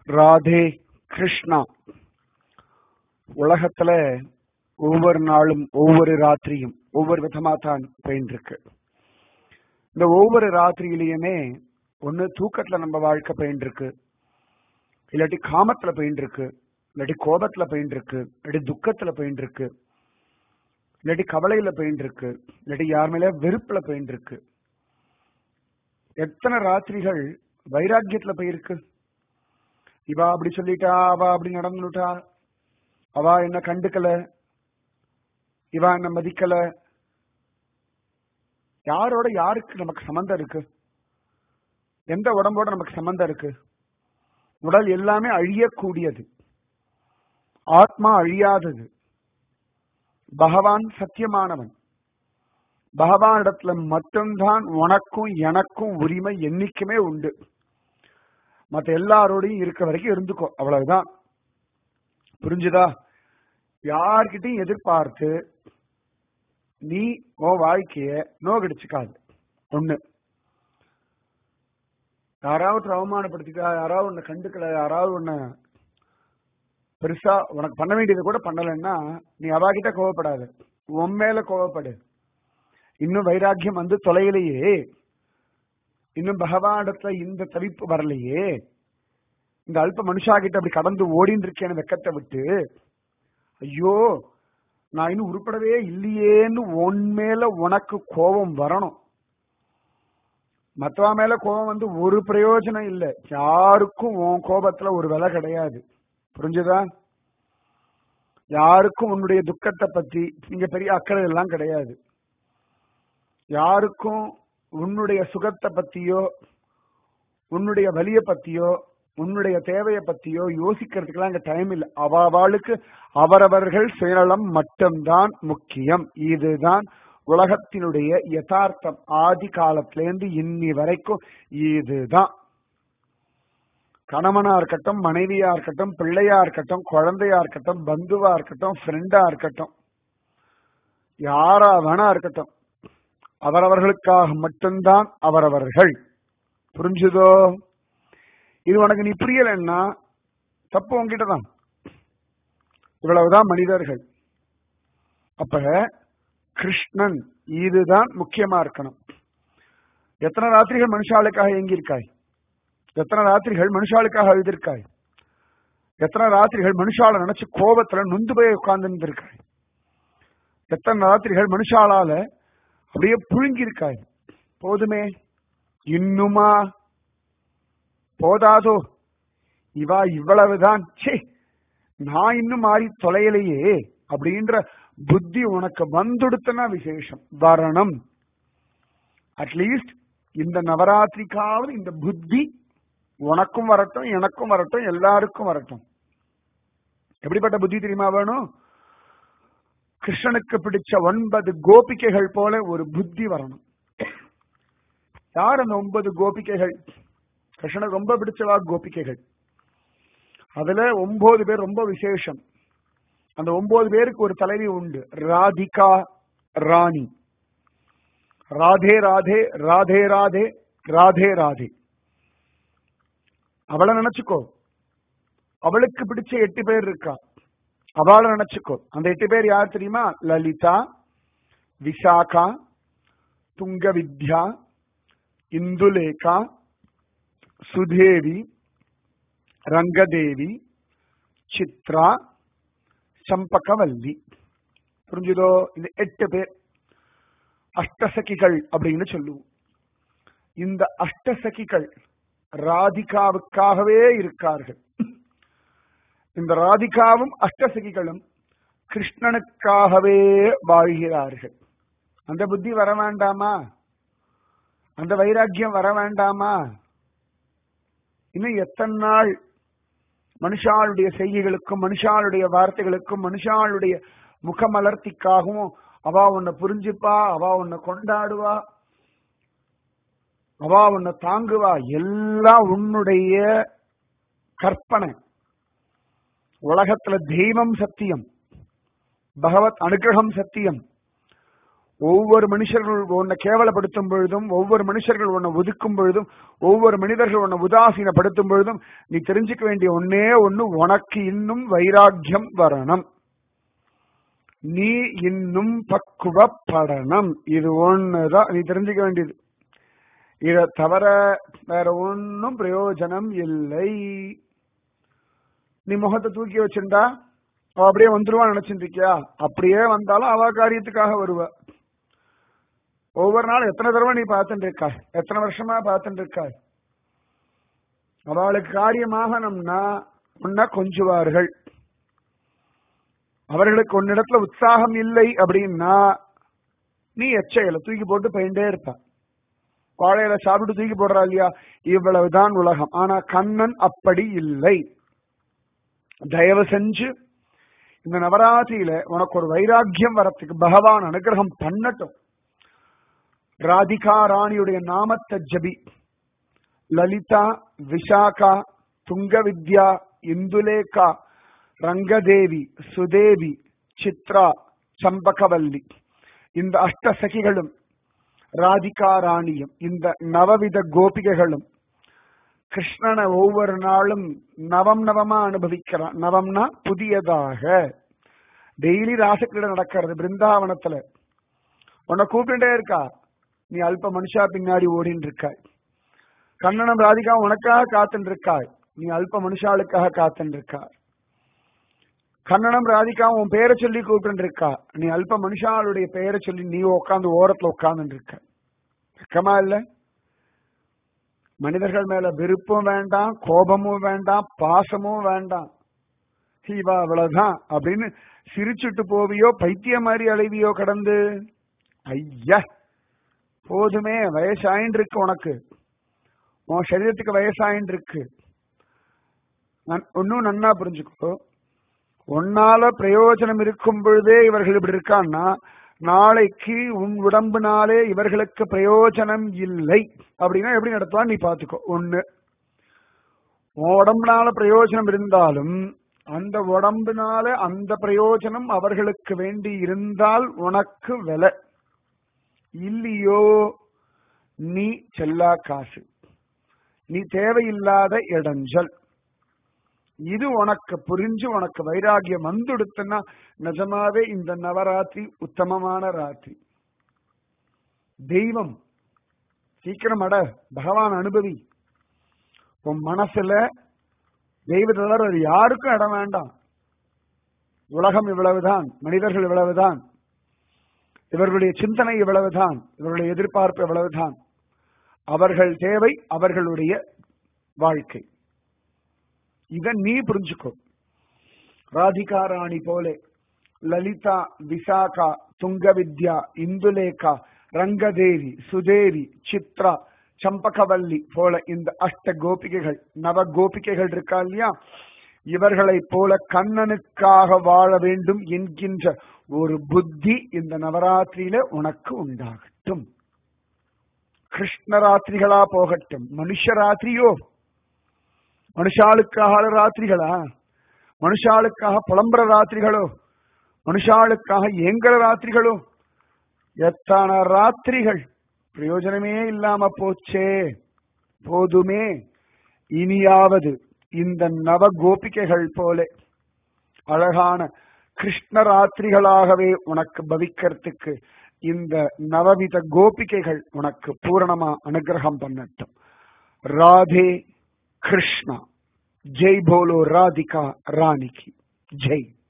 ராதே கிருஷ்ணா உலகத்துல ஒவ்வொரு நாளும் ஒவ்வொரு ராத்திரியும் ஒவ்வொரு விதமா தான் போயின்னு இருக்கு இந்த ஒவ்வொரு ராத்திரியிலையுமே ஒண்ணு தூக்கத்துல நம்ம வாழ்க்கை போயின்னு இருக்கு இல்லாட்டி காமத்துல போயின்னு இருக்கு இல்லாட்டி கோபத்துல போயின்னு இருக்கு இல்லாட்டி துக்கத்துல போயின்னு இருக்கு இல்லாட்டி கவலையில போயின்னு இருக்கு இல்லாட்டி யார் மேல வெறுப்புல போயின்னு இருக்கு எத்தனை ராத்திரிகள் வைராக்கியத்துல போயிருக்கு இவா அப்படி சொல்லிட்டா அவ அப்படி நடந்துட்டா அவ என்ன கண்டுக்கல இவா என்ன மதிக்கல யாரோட யாருக்கு நமக்கு சம்பந்தம் இருக்கு எந்த உடம்போட நமக்கு சம்பந்தம் இருக்கு உடல் எல்லாமே அழியக்கூடியது ஆத்மா அழியாதது பகவான் சத்தியமானவன் பகவான் இடத்துல மட்டும்தான் உனக்கும் எனக்கும் உரிமை என்னைக்குமே உண்டு மத்த எல்லாரோடையும் இருக்க வரைக்கும் இருந்துக்கோ அவ்வளவுதான் புரிஞ்சுதா யார்கிட்டையும் எதிர்பார்த்து நீ உன் வாழ்க்கைய நோகடிச்சுக்காது ஒண்ணு யாராவது அவமானப்படுத்திட்டா யாராவது உன்னை கண்டுக்கல யாராவது உன்னை பெருசா உனக்கு பண்ண வேண்டியது கூட பண்ணலைன்னா நீ அவாகிட்ட கோவப்படாத உன் மேல கோவப்படு இன்னும் வைராக்கியம் வந்து தொலையிலேயே இன்னும் பகவானிடத்துல இந்த தவிப்பு வரலையே இந்த அல்ப மனுஷா கிட்ட அப்படி கடந்து ஓடின்னு இருக்கேன்னு வெக்கத்தை விட்டு ஐயோ நான் இன்னும் உருப்படவே இல்லையேன்னு உன் மேல உனக்கு கோபம் வரணும் மத்தவா மேல கோபம் வந்து ஒரு பிரயோஜனம் இல்லை யாருக்கும் உன் கோபத்துல ஒரு விலை கிடையாது புரிஞ்சுதா யாருக்கும் உன்னுடைய துக்கத்தை பத்தி இங்க பெரிய அக்கறை எல்லாம் கிடையாது யாருக்கும் உன்னுடைய சுகத்தை பத்தியோ உன்னுடைய வலிய பத்தியோ உன்னுடைய தேவையை பத்தியோ யோசிக்கிறதுக்கெல்லாம் இங்க டைம் இல்லை அவாவாளுக்கு அவரவர்கள் சுயநலம் மட்டும்தான் முக்கியம் இதுதான் உலகத்தினுடைய யதார்த்தம் ஆதி காலத்திலேருந்து இன்னி வரைக்கும் இதுதான் கணவனா இருக்கட்டும் மனைவியா இருக்கட்டும் பிள்ளையா இருக்கட்டும் குழந்தையா இருக்கட்டும் பந்துவா இருக்கட்டும் ஃப்ரெண்டா இருக்கட்டும் யாரா வேணா இருக்கட்டும் அவரவர்களுக்காக மட்டும்தான் அவரவர்கள் புரிஞ்சுதோ இது உனக்கு நீ புரியலன்னா தப்பு உங்ககிட்ட தான் இவ்வளவுதான் மனிதர்கள் அப்ப கிருஷ்ணன் இதுதான் முக்கியமா இருக்கணும் எத்தனை ராத்திரிகள் மனுஷாளுக்காக எங்கிருக்காய் எத்தனை ராத்திரிகள் மனுஷாளுக்காக அழுதிருக்காய் எத்தனை ராத்திரிகள் மனுஷால நினைச்சு கோபத்துல நொந்து போய் உட்கார்ந்து இருக்காய் எத்தனை ராத்திரிகள் மனுஷாலால அப்படியே புழுங்கி இருக்காய் போதுமே இன்னுமா போதாதோ இவா இவ்வளவுதான் சே நான் இன்னும் மாறி தொலையலையே அப்படின்ற புத்தி உனக்கு வந்துடுத்தனா விசேஷம் வரணும் அட்லீஸ்ட் இந்த நவராத்திரிக்காவது இந்த புத்தி உனக்கும் வரட்டும் எனக்கும் வரட்டும் எல்லாருக்கும் வரட்டும் எப்படிப்பட்ட புத்தி தெரியுமா வேணும் கிருஷ்ணனுக்கு பிடிச்ச ஒன்பது கோபிகைகள் போல ஒரு புத்தி வரணும் யார் அந்த ஒன்பது கோபிகைகள் கிருஷ்ணனுக்கு ரொம்ப பிடிச்சவா கோபிகைகள் அதுல ஒன்பது பேர் ரொம்ப விசேஷம் அந்த ஒன்பது பேருக்கு ஒரு தலைவி உண்டு ராதிகா ராணி ராதே ராதே ராதே ராதே ராதே ராதே அவளை நினைச்சுக்கோ அவளுக்கு பிடிச்ச எட்டு பேர் இருக்கா அவளை நினைச்சுக்கோ அந்த எட்டு பேர் யார் தெரியுமா லலிதா விசாகா துங்க வித்யா இந்துலேகா சுதேவி ரங்கதேவி சித்ரா சம்பகவல்லி புரிஞ்சுதோ இந்த எட்டு பேர் அஷ்டசகிகள் அப்படின்னு சொல்லுவோம் இந்த அஷ்டசகிகள் ராதிகாவுக்காகவே இருக்கார்கள் இந்த ராதிகாவும் அஷ்டசகிகளும் கிருஷ்ணனுக்காகவே வாழ்கிறார்கள் அந்த புத்தி வர வேண்டாமா அந்த வைராக்கியம் வர வேண்டாமா இன்னும் எத்தனை நாள் மனுஷாளுடைய செய்திகளுக்கும் மனுஷாளுடைய வார்த்தைகளுக்கும் மனுஷாளுடைய முகமலர்த்திக்காகவும் அவா உன்னை புரிஞ்சுப்பா அவா உன்னை கொண்டாடுவா அவா உன்னை தாங்குவா எல்லாம் உன்னுடைய கற்பனை உலகத்துல தெய்வம் சத்தியம் பகவத் அனுகிரகம் சத்தியம் ஒவ்வொரு மனுஷர்கள் உன்னை கேவலப்படுத்தும் பொழுதும் ஒவ்வொரு மனுஷர்கள் உன்னை ஒதுக்கும் பொழுதும் ஒவ்வொரு மனிதர்கள் உன்னை உதாசீனப்படுத்தும் பொழுதும் நீ தெரிஞ்சுக்க வேண்டிய ஒன்னே ஒண்ணு உனக்கு இன்னும் வைராக்கியம் வரணும் நீ இன்னும் பக்குவப்படணும் இது ஒண்ணுதான் நீ தெரிஞ்சுக்க வேண்டியது இத தவிர வேற ஒன்னும் பிரயோஜனம் இல்லை நீ முகத்தை தூக்கி வச்சிருந்தா அவ அப்படியே வந்துருவான்னு நினைச்சிட்டு இருக்கியா அப்படியே வந்தாலும் அவ காரியத்துக்காக வருவ ஒவ்வொரு நாள் எத்தனை தடவை நீ பார்த்துட்டு இருக்காய் எத்தனை வருஷமா பார்த்துட்டு இருக்காய் அவளுக்கு காரியமாகணும்னா உன்ன கொஞ்சுவார்கள் அவர்களுக்கு உன்னிடத்துல உற்சாகம் இல்லை அப்படின்னா நீ எச்சையில தூக்கி போட்டு போயிட்டே இருப்ப வாழையில சாப்பிட்டு தூக்கி போடுறா இல்லையா இவ்வளவுதான் உலகம் ஆனா கண்ணன் அப்படி இல்லை தயவு செஞ்சு இந்த நவராத்திரியில உனக்கு ஒரு வைராக்கியம் வரத்துக்கு பகவான் அனுகிரகம் பண்ணட்டும் ராதிகா ராணியுடைய நாமத்தை ஜபி லலிதா விசாகா துங்க வித்யா இந்துலேகா ரங்கதேவி சுதேவி சித்ரா சம்பகவல்லி இந்த அஷ்ட சகிகளும் ராதிகா ராணியும் இந்த நவவித கோபிகைகளும் கிருஷ்ணனை ஒவ்வொரு நாளும் நவம் நவமா அனுபவிக்கிறான் நவம்னா புதியதாக டெய்லி ராசக்கிரீட நடக்கிறது பிருந்தாவனத்துல உன்னை கூப்பிட்டுட்டே இருக்கா நீ அல்ப மனுஷா பின்னாடி ஓடின்னு இருக்காய் கண்ணனம் ராதிகா உனக்காக காத்துட்டு இருக்காய் நீ அல்ப மனுஷாளுக்காக காத்துட்டு இருக்காய் கண்ணனம் ராதிகா உன் பேரை சொல்லி கூப்பிட்டு இருக்கா நீ அல்ப மனுஷாளுடைய பெயரை சொல்லி நீ உட்காந்து ஓரத்துல உட்கார்ந்து இருக்க வெக்கமா இல்ல மனிதர்கள் மேல விருப்பம் வேண்டாம் கோபமும் வேண்டாம் பாசமும் வேண்டாம் இவா அவ்வளவுதான் அப்படின்னு சிரிச்சுட்டு போவியோ பைத்திய மாதிரி அலைவியோ கடந்து ஐயா போதுமே வயசாயின்னு இருக்கு உனக்கு உன் சரீரத்துக்கு வயசாயின்னு இருக்கு ஒன்னும் நன்னா புரிஞ்சுக்கோ உன்னால பிரயோஜனம் இருக்கும் பொழுதே இவர்கள் இப்படி இருக்கான்னா நாளைக்கு உன் உடம்புனாலே இவர்களுக்கு பிரயோஜனம் இல்லை அப்படின்னா எப்படி நடத்துவா நீ பாத்துக்கோ ஒண்ணு உன் உடம்புனால பிரயோஜனம் இருந்தாலும் அந்த உடம்புனால அந்த பிரயோஜனம் அவர்களுக்கு வேண்டி இருந்தால் உனக்கு விலை இல்லையோ நீ செல்லா காசு நீ தேவையில்லாத இடைஞ்சல் இது உனக்கு புரிஞ்சு உனக்கு வைராகியம் வந்துடுத்துன்னா நிஜமாவே இந்த நவராத்திரி உத்தமமான ராத்திரி தெய்வம் சீக்கிரம் அட பகவான் அனுபவி உன் மனசுல தெய்வத்தோட அது யாருக்கும் இடம் வேண்டாம் உலகம் இவ்வளவுதான் மனிதர்கள் இவ்வளவுதான் இவர்களுடைய சிந்தனை இவ்வளவுதான் இவர்களுடைய எதிர்பார்ப்பு இவ்வளவுதான் அவர்கள் தேவை அவர்களுடைய வாழ்க்கை இத நீ புரிஞ்சுக்கோ ராதிகா ராணி போலே லலிதா விசாகா துங்க வித்யா இந்துலேகா ரங்கதேவி சுதேவி சித்ரா சம்பகவல்லி போல இந்த அஷ்ட கோபிகைகள் நவ கோபிகைகள் இருக்கா இல்லையா இவர்களை போல கண்ணனுக்காக வாழ வேண்டும் என்கின்ற ஒரு புத்தி இந்த நவராத்திரியில உனக்கு உண்டாகட்டும் கிருஷ்ணராத்திரிகளா போகட்டும் மனுஷராத்திரியோ மனுஷாளுக்காக ராத்திரிகளா மனுஷாளுக்காக புலம்புற ராத்திரிகளோ மனுஷாளுக்காக ஏங்குற ராத்திரிகளோ எத்தனை ராத்திரிகள் பிரயோஜனமே இல்லாம போச்சே போதுமே இனியாவது இந்த நவ கோபிகைகள் போல அழகான கிருஷ்ண ராத்திரிகளாகவே உனக்கு பவிக்கிறதுக்கு இந்த நவவித கோபிகைகள் உனக்கு பூரணமா அனுகிரகம் பண்ணட்டும் ராதே कृष्णा जय बोलो राधिका रानी की जय